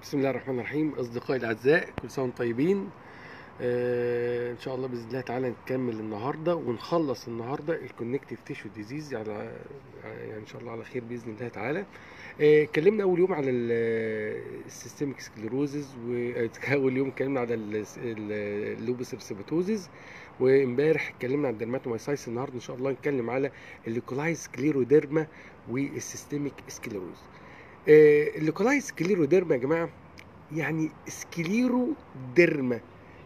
بسم الله الرحمن الرحيم اصدقائي الاعزاء كل سنه وانتم طيبين آه ان شاء الله باذن الله تعالى نكمل النهارده ونخلص النهارده الكونكتيف تيشو ديزيز على يعني ان شاء الله على خير باذن الله تعالى آه، اتكلمنا اول يوم على السيستميك سكليروزز واول يوم اتكلمنا على اللوبس ارسبتوزز وامبارح اتكلمنا عن الدرماتومايسايس النهارده ان شاء الله نتكلم على الليكولايز سكليروديرما والسيستميك سكليروز آه، الليكولايز سكليروديرما يا جماعه يعني سكليرو ديرما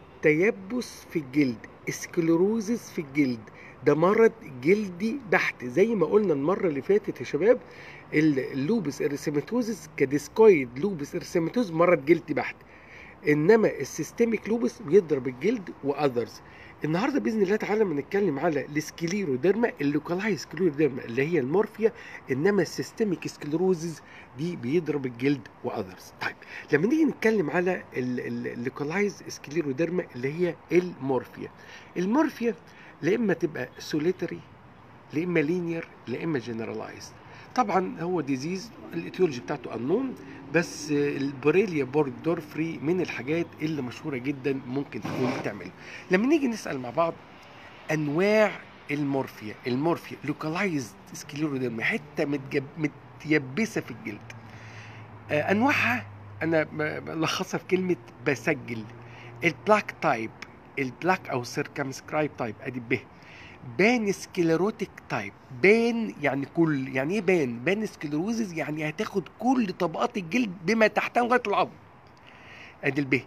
تيبس في الجلد سكليروزس في الجلد ده مرض جلدي بحت زي ما قلنا المره اللي فاتت يا شباب اللوبس ارسيماتوزس كديسكويد لوبس ارسيماتوز مرض جلدي بحت انما السيستميك لوبس بيضرب الجلد واذرز النهارده باذن الله تعالى بنتكلم على السكليروديرما اللوكالايز سكليروديرما اللي هي المورفيا انما السيستميك سكليروزز دي بيضرب الجلد واذرز طيب لما نيجي نتكلم على اللوكالايز سكليروديرما اللي هي المورفيا المورفيا لا اما تبقى سوليتري لا اما لينير لا اما جنرالايزد طبعا هو ديزيز الايتيولوجي بتاعته انون بس البوريليا بورجدورفري من الحاجات اللي مشهوره جدا ممكن تكون بتعمله لما نيجي نسال مع بعض انواع المورفيا المورفيا لوكالايزد سكليروديرما حته متجب متيبسه في الجلد آه انواعها انا بلخصها في كلمه بسجل البلاك تايب البلاك او سيركمسكرايب تايب ادي ب بان سكليروتيك تايب بان يعني كل يعني ايه بان بان سكليروزز يعني هتاخد كل طبقات الجلد بما تحتها لغايه العظم ادي الب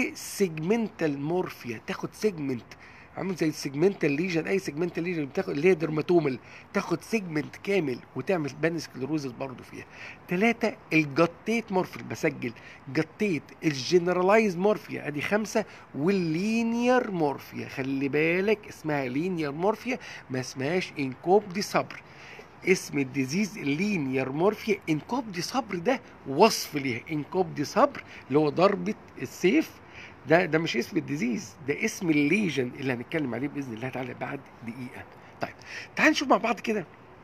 سيجمنتال مورفيا تاخد سيجمنت عامل زي السيجمنتال ليجن اي سيجمنتال ليجن بتاخد اللي هي درماتومل تاخد سيجمنت كامل وتعمل بان سكليروزز برضه فيها ثلاثة الجطيت مورفيا بسجل جطيت الجنرالايز مورفيا ادي خمسة واللينير مورفيا خلي بالك اسمها لينير مورفيا ما اسمهاش انكوب دي صبر اسم الديزيز لينير مورفيا انكوب دي صبر ده وصف ليها انكوب دي صبر اللي هو ضربة السيف ده ده مش اسم الديزيز ده اسم الليجن اللي هنتكلم عليه باذن الله تعالى بعد دقيقه طيب تعال نشوف مع بعض كده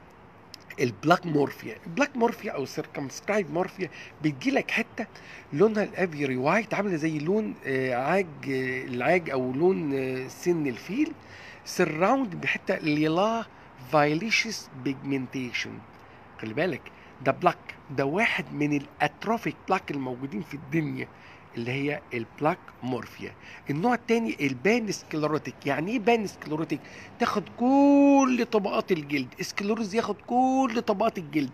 البلاك مورفيا البلاك مورفيا او سيركمسكرايب مورفيا بتجي لك حته لونها الافيري وايت عامله زي لون آه عاج آه العاج او لون آه سن الفيل سراوند بحته ليلا فايليشس بيجمنتيشن خلي بالك ده بلاك ده واحد من الاتروفيك بلاك الموجودين في الدنيا اللي هي البلاك مورفيا النوع الثاني البان سكليروتيك يعني ايه بان سكليروتيك تاخد كل طبقات الجلد سكليروز ياخد كل طبقات الجلد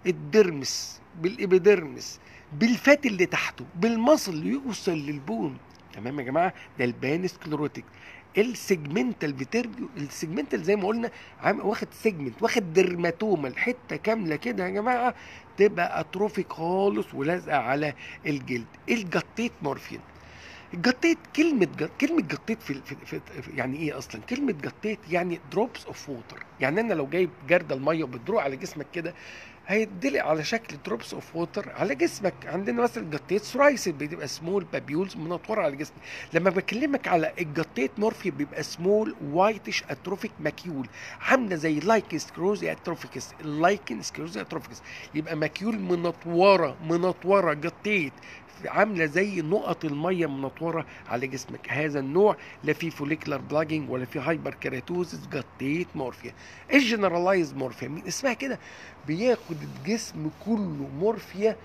الدرمس بالابيدرمس بالفات اللي تحته بالمصل يوصل للبون تمام يا جماعه ده البان سكليروتيك السيجمنتال فيتيربيو السيجمنتال زي ما قلنا واخد سيجمنت واخد درماتوما حته كامله كده يا جماعه تبقى اتروفيك خالص ولازقه على الجلد الجطيت مورفين الجطيت كلمة جط... كلمة جطيت في... في... في... في يعني ايه اصلا؟ كلمة جطيت يعني دروبس اوف ووتر، يعني انا لو جايب جردل المية وبتدروق على جسمك كده هيدلق على شكل دروبس اوف ووتر على جسمك عندنا مثلا جطيت سورايسيس بتبقى سمول بابيولز منطوره على جسمك لما بكلمك على الجطيت مورفي بيبقى سمول وايتش اتروفيك ماكيول عامله زي لايكن سكروزي اتروفيكس اللايكن سكروزي اتروفيكس يبقى ماكيول منطوره منطوره جطيت عامله زي نقط الميه منطوره على جسمك هذا النوع لا في فوليكولار بلاجنج ولا في هايبر كيراتوزس جطيت مورفيا الجنرالايز مورفيا من اسمها كده بياخد الجسم كله مورفيا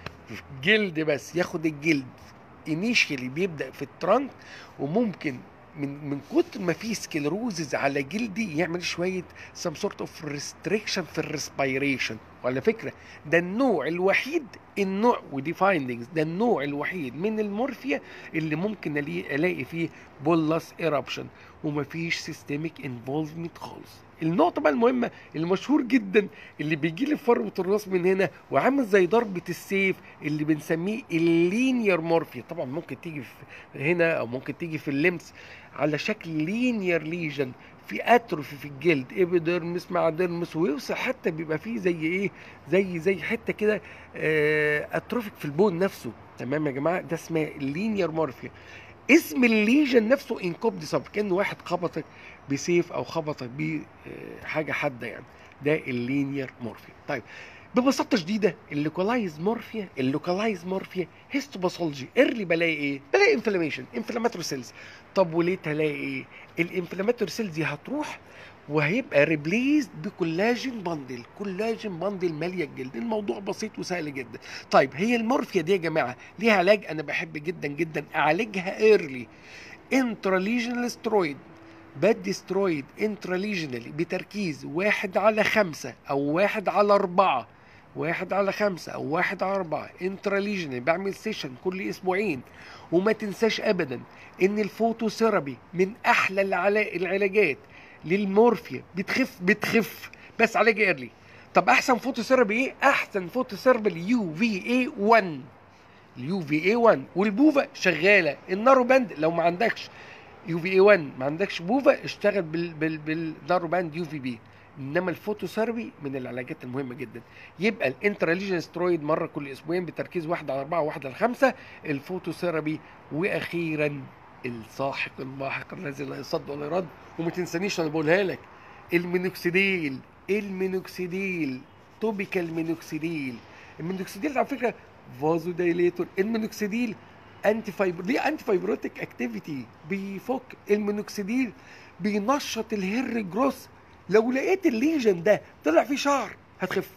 جلد بس ياخد الجلد انيشيالي بيبدا في الترنك وممكن من من كتر ما في سكلروزز على جلدي يعمل شويه سم سورت اوف ريستريكشن في الريسبيريشن وعلى فكره ده النوع الوحيد النوع ودي فايندنجز ده النوع الوحيد من المورفيا اللي ممكن الاقي فيه بولس ايرابشن ومفيش سيستميك انفولفمنت خالص النقطة بقى المهمة المشهور جدا اللي بيجي لي فروة الراس من هنا وعامل زي ضربة السيف اللي بنسميه اللينير مورفيا طبعا ممكن تيجي في هنا او ممكن تيجي في اللمس على شكل لينير ليجن في اتروفي في الجلد ايبيديرمس مع ديرمس ويوصل حتى بيبقى فيه زي ايه زي زي حته كده آه اتروفيك في البون نفسه تمام يا جماعه ده اسمها اللينير مورفيا اسم الليجن نفسه انكوب دي صبر كان واحد خبطك بسيف او خبطك بيه حاجه حاده يعني ده اللينير مورفيا طيب ببساطه شديده اللوكالايز مورفيا اللوكالايز مورفيا هيستوباثولوجي ايرلي بلاقي ايه؟ بلاقي انفلاميشن انفلاماتوري سيلز طب وليه هلاقي ايه؟ الانفلاماتوري سيلز دي هتروح وهيبقى ريبليسد بكولاجين باندل كولاجين باندل ماليه الجلد الموضوع بسيط وسهل جدا طيب هي المورفيا دي يا جماعه ليها علاج انا بحب جدا جدا اعالجها ايرلي انتراليجنال سترويد بدي سترويد انتراليجنالي بتركيز واحد على خمسة أو واحد على أربعة واحد على خمسة أو واحد على أربعة انتراليجنالي بعمل سيشن كل أسبوعين وما تنساش أبدا إن الفوتوثيرابي من أحلى العلا- العلاجات للمورفيا بتخف بتخف بس علاج ايرلي طب أحسن فوتوثيرابي إيه؟ أحسن فوتوثيرابي اليو في اي 1 اليو في اي 1 والبوفا شغاله النارو باند لو ما عندكش يو في اي 1 ما عندكش بوفا اشتغل بال بال بالنارو باند يو في بي انما الفوتوثيرابي من العلاجات المهمه جدا يبقى الانتراليجن سترويد مره كل اسبوعين بتركيز واحد على اربعه وواحد على خمسه الفوتوثيرابي واخيرا الساحق الماحق الذي لا يصد ولا يرد وما تنسانيش انا بقولها لك المينوكسيديل المينوكسيديل توبيكال مينوكسيديل المينوكسيديل على فكره فازو دايليتور المينوكسيديل انتي فايبر ليه انتي فايبروتيك اكتيفيتي بيفك المينوكسيديل بينشط الهير جروس لو لقيت الليجن ده طلع فيه شعر هتخف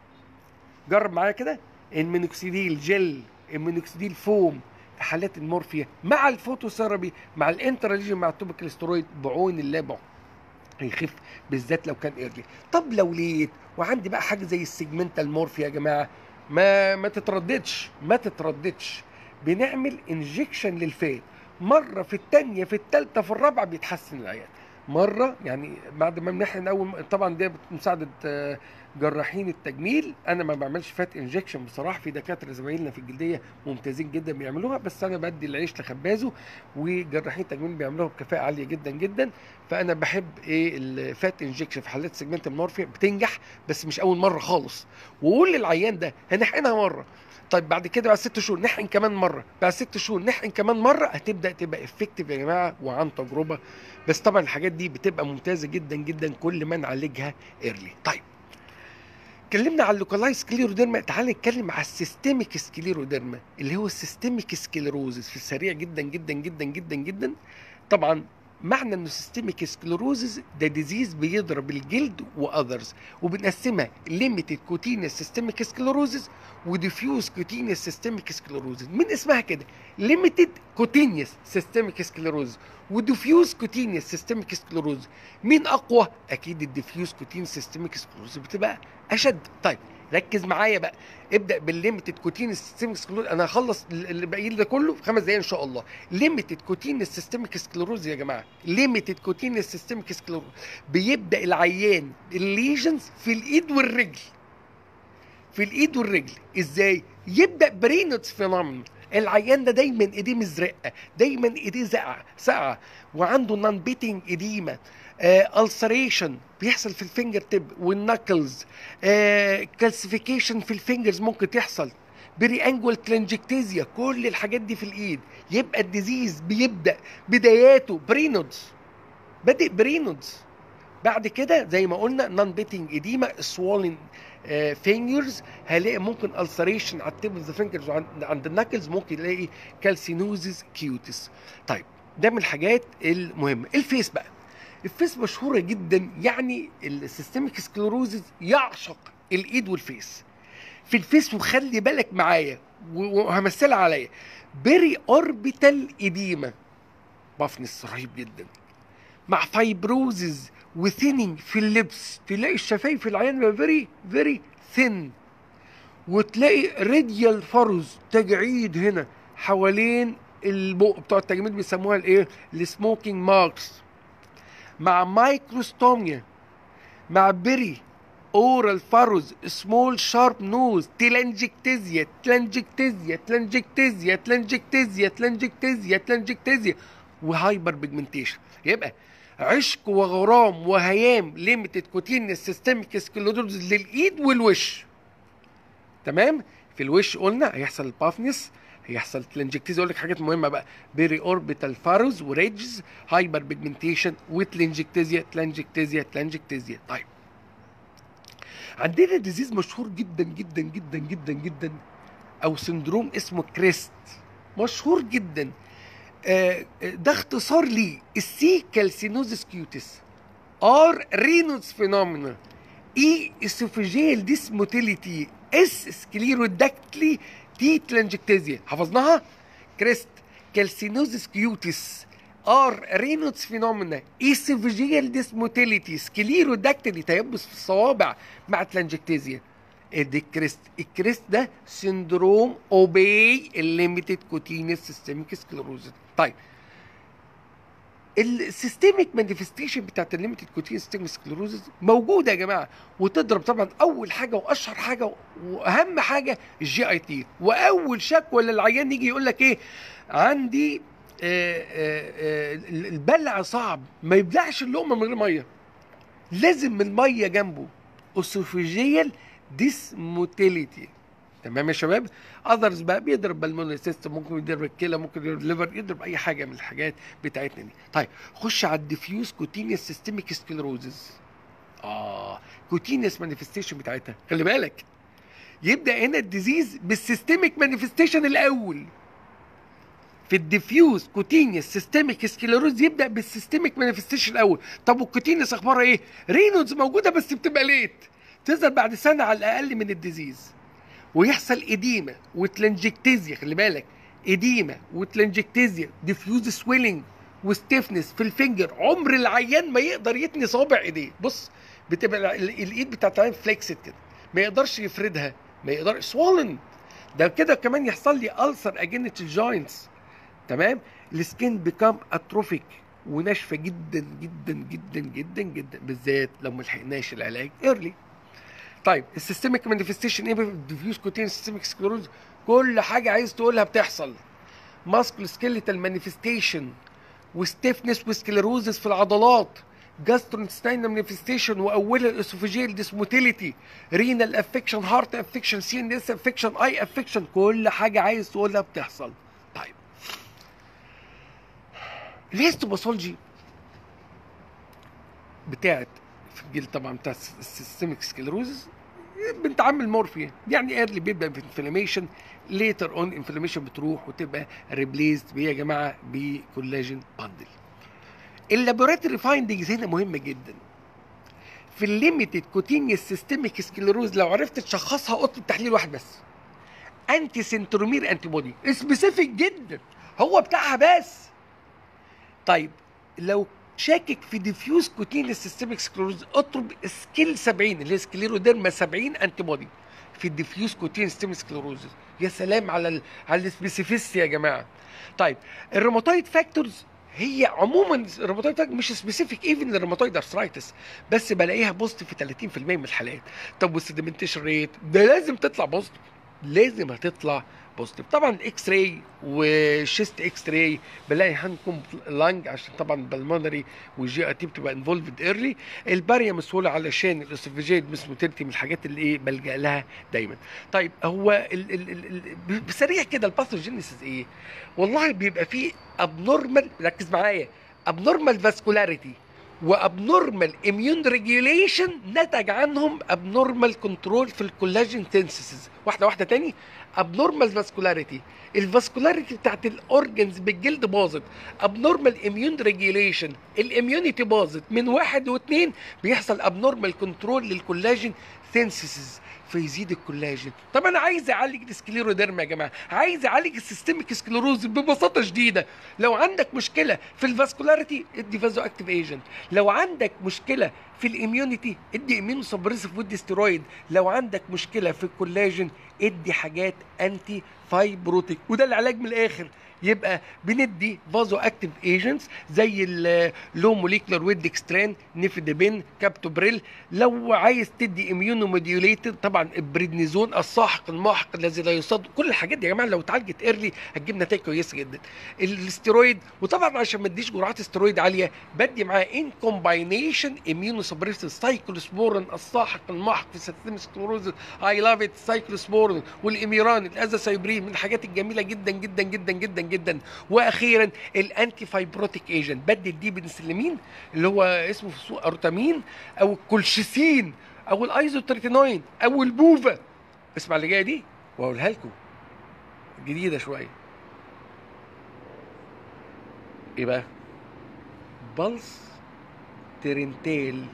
جرب معايا كده المينوكسيديل جل المينوكسيديل فوم في حالات المورفيا مع الفوتوثيرابي مع الانتراليجن مع التوبيكال سترويد بعون الله بعون هيخف بالذات لو كان ايرلي طب لو لقيت وعندي بقى حاجه زي السيجمنتال مورفيا يا جماعه ما ما تترددش ما تترددش بنعمل انجكشن للفات مره في الثانيه في الثالثه في الرابعه بيتحسن العيان مره يعني بعد ما بنحقن اول طبعا دي بمساعده آه، جراحين التجميل انا ما بعملش فات انجكشن بصراحه في دكاتره زمايلنا في الجلديه ممتازين جدا بيعملوها بس انا بدي العيش لخبازه وجراحين التجميل بيعملوها بكفاءه عاليه جدا جدا فانا بحب ايه الفات انجكشن في حالات سيجمنت المورفيا بتنجح بس مش اول مره خالص وقول للعيان ده هنحقنها مره طيب بعد كده بعد ست شهور نحقن كمان مره بعد ست شهور نحقن كمان مره هتبدا تبقى افكتيف يا جماعه وعن تجربه بس طبعا الحاجات دي بتبقى ممتازه جدا جدا كل ما نعالجها ايرلي طيب اتكلمنا على اللوكالايز سكليروديرما تعال نتكلم على السيستميك سكليروديرما اللي هو السيستميك سكليروزس في السريع جدا جدا جدا جدا جدا طبعا معنى انه سيستميك سكليروزس ده ديزيز بيضرب الجلد واذرز وبنقسمها ليميتد كوتينيوس سيستميك سكليروزس وديفيوز كوتينيوس سيستميك سكليروزس من اسمها كده ليميتد كوتينيوس سيستميك سكليروزس وديفيوز كوتينيوس سيستميك سكليروزس مين اقوى اكيد الديفيوز كوتينيوس سيستميك سكليروزس بتبقى اشد طيب ركز معايا بقى ابدا بالليميتد كوتينيوس سيستميك سكليروز انا هخلص اللي باقي لي ده كله في خمس دقايق ان شاء الله ليميتد كوتينيوس سيستميك سكليروز يا جماعه ليميتد كوتينيوس سيستميك سكليروز بيبدا العيان الليجنز في الايد والرجل في الايد والرجل ازاي يبدا برينوتس فينومين العيان ده دايما ايديه مزرقه دايما ايديه ساقعه ساقعه وعنده نون بيتنج اديما السريشن بيحصل في الفينجر تيب والنكلز كالسيفيكيشن في الفينجرز ممكن تحصل بري انجول تلانجكتيزيا كل الحاجات دي في الايد يبقى الديزيز بيبدا بداياته برينودز بادئ برينودز بعد كده زي ما قلنا نون بيتنج اديما سوالن فينجرز هلاقي ممكن السريشن على التيب اوف ذا فينجرز وعند النكلز ممكن يلاقي كالسينوزيس كيوتس طيب ده من الحاجات المهمه الفيس بقى الفيس مشهوره جدا يعني السيستميك سكليروزز يعشق الايد والفيس في الفيس وخلي بالك معايا وهمثلها عليا بيري اوربيتال اديما بفنس رهيب جدا مع فايبروزز وثيننج في اللبس تلاقي الشفايف العيان فيري فيري ثين وتلاقي راديال فروز تجعيد هنا حوالين البق بتوع التجميل بيسموها الايه السموكينج ماركس مع مايكروستوميا مع بيري اورال فاروز سمول شارب نوز تلانجكتيزيا تلانجكتيزيا تلانجكتيزيا تلانجكتيزيا تلانجكتيزيا تلانجكتيزيا وهايبر بيجمنتيشن يبقى عشق وغرام وهيام ليميتد كوتينيوس سيستميك سكلودوز للايد والوش تمام في الوش قلنا هيحصل البافنس هيحصل تلانجكتيزيا اقول لك حاجات مهمه بقى بيري اوربيتال فاروز وريدجز هايبر بيجمنتيشن وتلانجكتيزيا تلانجكتيزيا تلانجكتيزيا طيب عندنا ديزيز مشهور جدا جدا جدا جدا جدا او سندروم اسمه كريست مشهور جدا آه، آه، ده اختصار ليه السي كالسينوزس كيوتس ار رينوس فينومينا اي اسوفيجيال ديسموتيليتي اس سكليروداكتلي تي تلانجكتيزيا حفظناها كريست كالسينوزس كيوتس ار رينوتس فينومينا ايسوفيجيال ديسموتيليتي سكليروداكتلي تيبس في الصوابع مع تلانجكتيزيا ادي الكريست الكريست ده سندروم اوبي الليميتد كوتينيس سيستميك سكلروزس طيب السيستميك مانيفستيشن بتاعت الليميتد كوتين سيستميك سكلروزس موجوده يا جماعه وتضرب طبعا اول حاجه واشهر حاجه واهم حاجه الجي اي تي واول شكوى للعيان يجي يقول لك ايه عندي آه، آه، آه، البلع صعب ما يبلعش اللقمه من غير ميه لازم الميه جنبه اسوفيجيال ديسموتيليتي تمام يا شباب اذرز بقى بيضرب بالمونري سيستم ممكن يضرب الكلى ممكن يضرب الليفر يضرب اي حاجه من الحاجات بتاعتنا دي طيب خش على الديفيوز كوتينيوس سيستميك سكلروزز اه كوتينيوس مانيفستيشن بتاعتها خلي بالك يبدا هنا الديزيز بالسيستميك مانيفستيشن الاول في الديفيوز كوتينيوس سيستميك سكلروز يبدا بالسيستميك مانيفستيشن الاول طب والكوتينيوس اخبارها ايه رينودز موجوده بس بتبقى ليت تظهر بعد سنه على الاقل من الديزيز ويحصل اديمه وتلنجكتيزيا خلي بالك اديمه وتلنجكتيزيا ديفيوز سويلنج وستيفنس في الفنجر عمر العيان ما يقدر يتني صابع ايديه بص بتبقى الايد بتاعت العيان فليكسد كده ما يقدرش يفردها ما يقدر سوالن ده كده كمان يحصل لي ألسر اجينت الجوينتس تمام السكين بيكام اتروفيك وناشفه جدا جدا جدا جدا جدا بالذات لو ما لحقناش العلاج ايرلي طيب السيستميك مانيفستيشن ايه ديفيوز كوتين سيستميك سكلروز كل حاجه عايز تقولها بتحصل ماسكل سكيليتال مانيفستيشن وستيفنس وسكلروزس في العضلات جاسترونستاين مانيفستيشن واولها الاسوفيجيال ديسموتيليتي رينال افكشن هارت افكشن سي ان اس افكشن اي افكشن كل حاجه عايز تقولها بتحصل طيب الهيستوباثولوجي بتاعت في الجيل طبعا بتاع السيستميك سكلروزس بنتعامل مورفيا يعني ايرلي بيبدا بانفلاميشن ليتر اون انفلاميشن بتروح وتبقى ريبليزد بيه يا جماعه بكولاجين باندل اللابوراتوري فايندنجز هنا مهمه جدا في الليميتد كوتينيوس سيستميك سكلروز لو عرفت تشخصها اطلب تحليل واحد بس انتي سنترومير انتي بودي سبيسيفيك جدا هو بتاعها بس طيب لو شاكك في ديفيوز كوتينيوس سيستميك سكلروز اطلب سكيل 70 اللي هي سكليروديرما 70 انتي بودي في الديفيوز كوتين سيستميك سكلروز يا سلام على ال على السبيسيفيستي يا جماعه طيب الروماتويد فاكتورز هي عموما الروماتويد فاكتور مش سبيسيفيك ايفن للروماتويد ارثرايتس بس بلاقيها بوزيتيف في 30% من الحالات طب والسيدمنتيشن ريت ده لازم تطلع بوزيتيف لازم هتطلع بوزيتيف طبعا اكس راي وشيست اكس راي بلاقي هنكم لانج عشان طبعا البلمونري والجي اي تي بتبقى انفولفد ايرلي الباريا مسؤوله علشان الاسوفيجيت مسموتيلتي من الحاجات اللي ايه بلجا لها دايما طيب هو ال ال ال ال بسريع كده الباثوجينيسيس ايه والله بيبقى فيه ابنورمال ركز معايا ابنورمال فاسكولاريتي وابنورمال اميون ريجيوليشن نتج عنهم ابنورمال كنترول في الكولاجين سينثيسيس واحده واحده تاني ابنورمال فاسكولاريتي الفاسكولاريتي بتاعت الاورجنز بالجلد باظت ابنورمال اميون ريجيوليشن الاميونيتي باظت من واحد واثنين بيحصل ابنورمال كنترول للكولاجين سينثيسيس فيزيد الكولاجين طب انا عايز اعالج السكليروديرما يا جماعه عايز اعالج السيستميك سكليروز ببساطه شديده لو عندك مشكله في الفاسكولاريتي ادي فازو اكتيف ايجنت لو عندك مشكله في الاميونيتي ادي اميون سبريسيف ودي ستيرويد لو عندك مشكله في الكولاجين ادي حاجات انتي فايبروتيك وده العلاج من الاخر يبقى بندي فازو اكتيف ايجنتس زي اللو موليكولار ويد اكستران نيفيدابين كابتوبريل لو عايز تدي اميونو موديوليتد طبعا البريدنيزون الساحق الماحق الذي لا يصاد كل الحاجات دي يا جماعه لو اتعالجت ايرلي هتجيب نتائج كويسه جدا الاسترويد وطبعا عشان ما اديش جرعات استرويد عاليه بدي معاه ان كومباينيشن اميونو سبريسيف سايكلوسبورين الساحق الماحق في سيستم سكلوروز اي لاف ات سايكلوسبورين والاميران الازاسايبرين من الحاجات الجميله جدا جدا جدا جدا جدا واخيرا الانتي فايبروتيك ايجنت بدي الدي بنسلمين اللي هو اسمه في السوق اروتامين او الكولشيسين او الايزوتريتينوين او البوفا اسمع اللي جايه دي واقولها لكم جديده شويه ايه بقى بلس ترنتيل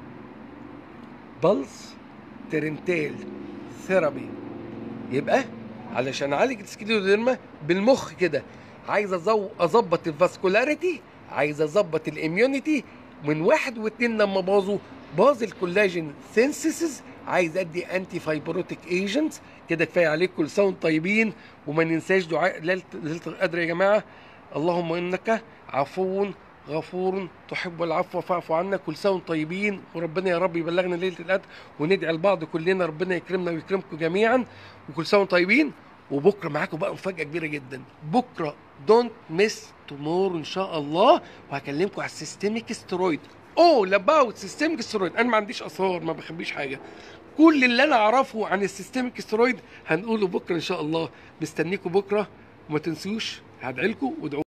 بلس ترنتيل ثيرابي يبقى علشان اعالج السكليروديرما بالمخ كده عايز أزو- اظبط الفاسكولاريتي عايز اظبط الاميونيتي من واحد واتنين لما باظوا باظ الكولاجين سينسيسز عايز ادي انتي فايبروتيك ايجنتس كده كفايه عليكم كل سنه وانتم طيبين وما ننساش دعاء ليله ليله القدر يا جماعه اللهم انك عفو غفور تحب العفو فاعف عنا كل سنه وانتم طيبين وربنا يا رب يبلغنا ليله القدر وندعي لبعض كلنا ربنا يكرمنا ويكرمكم جميعا وكل سنه وانتم طيبين وبكره معاكم بقى مفاجاه كبيره جدا بكره دونت ميس تومورو ان شاء الله وهكلمكم على السيستميك ستيرويد اول اباوت سيستميك ستيرويد انا ما عنديش اسرار ما بخبيش حاجه كل اللي انا اعرفه عن السيستميك ستيرويد هنقوله بكره ان شاء الله مستنيكم بكره وما تنسوش هدعي لكم وادعوا